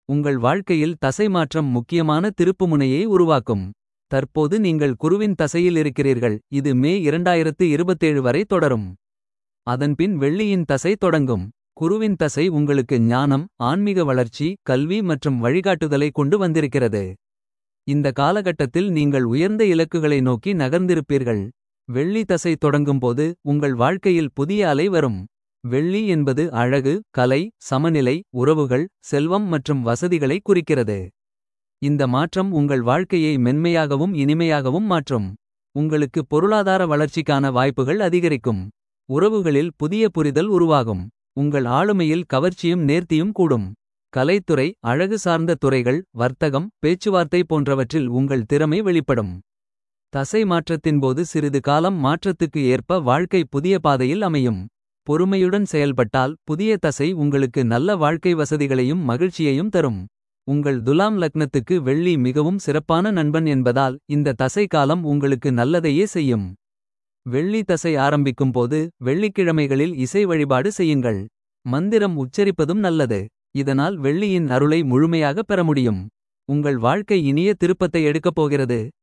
உங்கள் வாழ்க்கையில் தசை மாற்றம் முக்கியமான திருப்புமுனையை உருவாக்கும். தற்போது நீங்கள் குருவின் தசையில் இருக்கிறீர்கள் இது மே 2027 வரை தொடரும். அதன்பின் வெள்ளியின் தசை தொடங்கும். குருவின் தசை உங்களுக்கு ஞானம் ஆன்மீக வளர்ச்சி கல்வி மற்றும் வழிகாட்டுதலை கொண்டு வந்திருக்கிறது. இந்த காலகட்டத்தில் நீங்கள் உயர்ந்த இலக்குகளை நோக்கி நகர்ந்திருப்பீர்கள். வெள்ளி தசை தொடங்கும்போது உங்கள் வாழ்க்கையில் புதிய அலை வரும். வெள்ளி என்பது அழகு கலை சமநிலை உறவுகள் செல்வம் மற்றும் வசதிகளை குறிக்கிறது. இந்த மாற்றம் உங்கள் வாழ்க்கையை மென்மையாகவும் இனிமையாகவும் மாற்றும். உங்களுக்கு பொருளாதார வளர்ச்சிக்கான வாய்ப்புகள் அதிகரிக்கும். உறவுகளில் புதிய புரிதல் உருவாகும். உங்கள் ஆளுமையில் கவர்ச்சியும் நேர்த்தியும் கூடும். கலைத்துறை அழகு சார்ந்த துறைகள் வர்த்தகம் பேச்சுவார்த்தை போன்றவற்றில் உங்கள் திறமை வெளிப்படும். தசை மாற்றத்தின்போது சிறிது காலம் மாற்றத்துக்கு ஏற்ப வாழ்க்கை புதிய பாதையில் அமையும். பொறுமையுடன் செயல்பட்டால் புதிய தசை உங்களுக்கு நல்ல வாழ்க்கை வசதிகளையும் மகிழ்ச்சியையும் தரும். உங்கள் துலாம் லக்னத்துக்கு வெள்ளி மிகவும் சிறப்பான நண்பன் என்பதால் இந்த தசை காலம் உங்களுக்கு நல்லதையே செய்யும். வெள்ளி தசை ஆரம்பிக்கும் போது வெள்ளிக்கிழமைகளில் இசை வழிபாடு செய்யுங்கள். மந்திரம் உச்சரிப்பதும் நல்லது. இதனால் வெள்ளியின் அருளை முழுமையாக பெற முடியும். உங்கள் வாழ்க்கை இனிய திருப்பத்தை எடுக்கப் போகிறது.